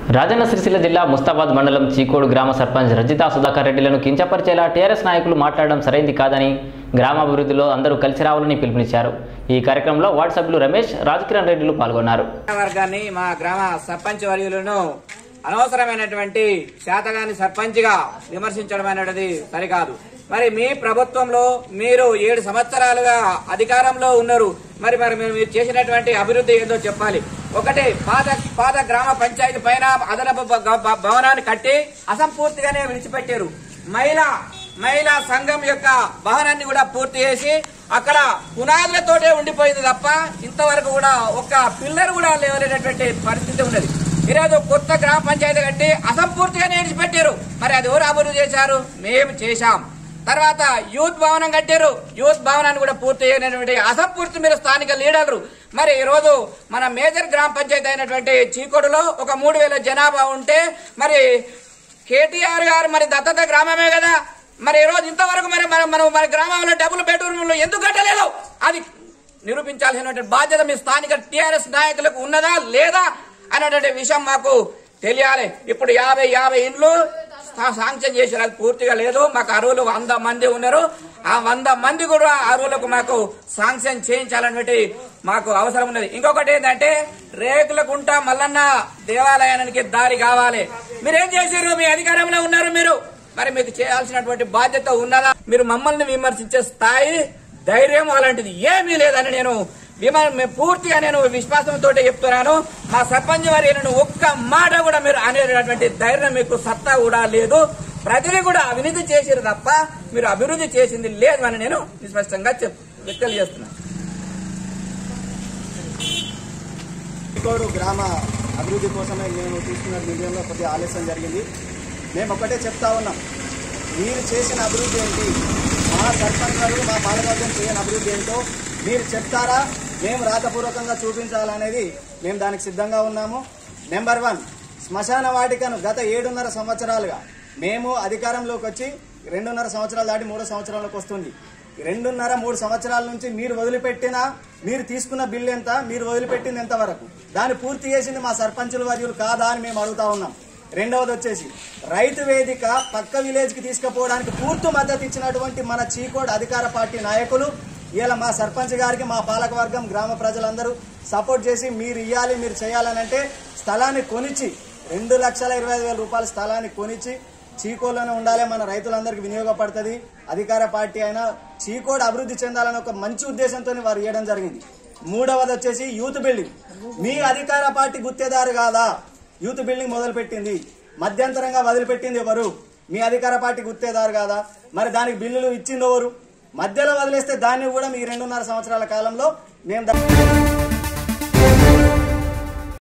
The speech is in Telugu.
రాజన్న సిరిసిల్ల జిల్లా ముస్తాబాద్ మండలం చీకోడు గ్రామ సర్పంచ్ రజితా సుధాకర్ రెడ్డిలను కించపరిచేలా టీఆర్ఎస్ నాయకులు మాట్లాడడం సరైంది కాదని గ్రామాభివృద్ధిలో అందరూ కలిసి రావాలని పిలుపునిచ్చారు ఈ కార్యక్రమంలో వార్డు సభ్యులు రమేష్ రాజకిరణ్ రెడ్డిలు పాల్గొన్నారు వర్గాన్ని మా గ్రామ సర్పంచ్ వర్యులను అనవసరమైనటువంటి శాతగాని సర్పంచ్ గా విమర్శించడం అనేది సరికాదు మరి మీ ప్రభుత్వంలో మీరు ఏడు సంవత్సరాలుగా అధికారంలో ఉన్నారు మరి మరి మీరు మీరు చేసినటువంటి అభివృద్ధి ఏందో చెప్పాలి ఒకటి పాత పాత గ్రామ పంచాయతీ పైన అదనపు భ- భ- భవనాన్ని కట్టి అసంపూర్తిగానే విడిచిపెట్టారు మహిళా మహిళా సంఘం యొక్క భవనాన్ని కూడా పూర్తి చేసి అక్కడ పునాదులతోటే ఉండిపోయింది తప్ప ఇంతవరకు కూడా ఒక్క పిల్లర్ కూడా లేవలేనటువంటి పరిస్థితి ఉన్నది ఈరోజు కొత్త గ్రామ పంచాయతీ కట్టి అసంపూర్తిగా విడిచిపెట్టారు మరి అది ఎవరు అభివృద్ధి చేశారు మేము చేశాం తర్వాత యూత్ భవనం కట్టారు యూత్ భవనాన్ని కూడా పూర్తి చేయనటువంటి అసంపూర్తి మీరు స్థానిక లీడర్లు మరి ఈ రోజు మన మేజర్ గ్రామ పంచాయతీ అయినటువంటి చీకోడులో ఒక మూడు వేల జనాభా ఉంటే మరి కేటీఆర్ గారు మరి దత్తత గ్రామమే కదా మరి ఈ రోజు ఇంతవరకు మరి మనం మనం మన గ్రామంలో డబుల్ బెడ్రూమ్లు ఎందుకు కట్టలేదు అది నిరూపించాల్సినటువంటి బాధ్యత మీ స్థానిక టీఆర్ఎస్ నాయకులకు ఉన్నదా లేదా అనేటువంటి విషయం మాకు తెలియాలి ఇప్పుడు యాభై యాభై ఇండ్లు సా- శాంక్షన్ చేశారు అది పూర్తిగా లేదు మాకు అరువులు వంద మంది ఉన్నారు ఆ వంద మంది కూడా అరువులకు మాకు శాంక్షన్ చేయించాలనేటువంటి మాకు అవసరం ఉన్నది ఇంకొకటి ఏంటంటే రేకులకుంట మల్లన్న దేవాలయానికి దారి కావాలి మీరేం చేశారు మీ అధికారంలో ఉన్నారు మీరు మరి మీకు చేయాల్సినటువంటి బాధ్యత ఉన్నదా మీరు మమ్మల్ని విమర్శించే స్థాయి ధైర్యం అలాంటిది ఏమీ లేదని నేను విమ- మే- పూర్తిగా నేను విశ్వాసంతో చెప్తున్నాను మా సర్పంచ్ వారి నేను ఒక్క మాట కూడా మీరు అనేటటువంటి ధైర్యం మీకు సత్తా కూడా లేదు ప్రతిదీ కూడా అవినీతి చేసిరు తప్ప మీరు అభివృద్ధి చేసింది లేదు అని నేను స్పష్టంగా చెప్ తెలియజేస్తున్నాను కోడు గ్రామ అభివృద్ధి కోసమే మేము తీసుకున్న నిర్ణయంలో కొద్దిగా ఆలస్యం జరిగింది మేము ఒకటే చెప్తా ఉన్నాం మీరు చేసిన అభివృద్ధి ఏంటి మా సర్పంచ్లు మా పాలకవర్గం చేయని అభివృద్ధి ఏంటో మీరు చెప్తారా మేము రాతపూర్వకంగా చూపించాలనేది మేము దానికి సిద్ధంగా ఉన్నాము నెంబర్ వన్ శ్మశాన వాటికను గత ఏడున్నర సంవత్సరాలుగా మేము అధికారంలోకి వచ్చి రెండున్నర సంవత్సరాలు దాటి మూడో సంవత్సరాలకు వస్తుంది రెండున్నర మూడు సంవత్సరాల నుంచి మీరు వదిలిపెట్టిన మీరు తీసుకున్న బిల్లు ఎంత మీరు వదిలిపెట్టింది ఎంత వరకు దాన్ని పూర్తి చేసింది మా సర్పంచుల వర్యులు కాదా అని మేము అడుగుతా ఉన్నాం రెండవది వచ్చేసి రైతు వేదిక పక్క విలేజ్ కి తీసుకుపోవడానికి పూర్తి మద్దతు ఇచ్చినటువంటి మన చీకోడ్ అధికార పార్టీ నాయకులు ఇలా మా సర్పంచ్ గారికి మా పాలక వర్గం గ్రామ ప్రజలందరూ సపోర్ట్ చేసి మీరు ఇవ్వాలి మీరు చేయాలని అంటే స్థలాన్ని కొనిచ్చి రెండు లక్షల ఇరవై ఐదు వేల రూపాయల స్థలాన్ని కొనిచ్చి చీకోలోనే ఉండాలి మన రైతులందరికీ వినియోగపడుతుంది అధికార పార్టీ అయినా చీకోడ్ అభివృద్ధి చెందాలని ఒక మంచి ఉద్దేశంతో వారు ఇవ్వడం జరిగింది మూడవది వచ్చేసి యూత్ బిల్డింగ్ మీ అధికార పార్టీ గుత్తేదారు కాదా యూత్ బిల్డింగ్ మొదలుపెట్టింది మధ్యంతరంగా వదిలిపెట్టింది ఎవరు మీ అధికార పార్టీ గుత్తేదారు కాదా మరి దానికి బిల్లులు ఇచ్చింది ఎవరు మధ్యలో వదిలేస్తే దాన్ని కూడా మీ రెండున్నర సంవత్సరాల కాలంలో మేము దా-